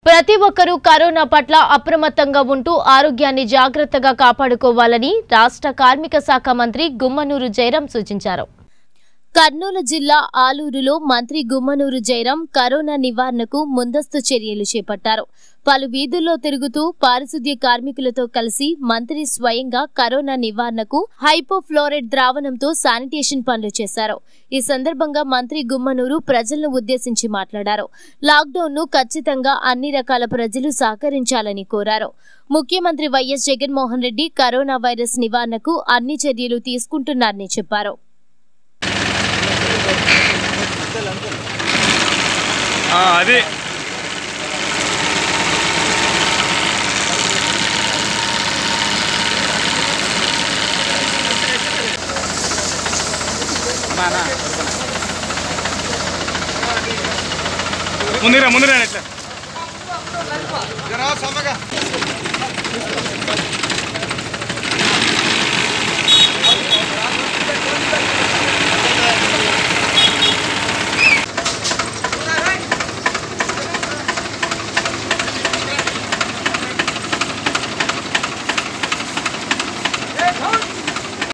ప్రతి ఒక్కరూ కరోనా పట్ల అప్రమత్తంగా ఉంటూ ఆరోగ్యాన్ని జాగ్రత్తగా కాపాడుకోవాలని రాష్ట్ర కార్మిక శాఖ మంత్రి గుమ్మనూరు జయరాం సూచించారు కర్నూలు జిల్లా ఆలూరులో మంత్రి గుమ్మనూరు జయరాం కరోనా నివారణకు ముందస్తు చర్యలు చేపట్టారు పలు వీధుల్లో తిరుగుతూ పారిశుద్ధ్య కార్మికులతో కలిసి మంత్రి స్వయంగా కరోనా నివారణకు హైపోఫ్లోరైడ్ ద్రావణంతో శానిటేషన్ పనులు చేశారు ఈ సందర్భంగా మంత్రి గుమ్మనూరు ప్రజలను ఉద్దేశించి మాట్లాడారు లాక్డౌన్ ను ఖచ్చితంగా అన్ని రకాల ప్రజలు సహకరించాలని కోరారు ముఖ్యమంత్రి వైఎస్ జగన్మోహన్ రెడ్డి కరోనా వైరస్ నివారణకు అన్ని చర్యలు తీసుకుంటున్నారని చెప్పారు ఆ, అది ముందురా ముందురా ఇట్లా జరా సమ్మగా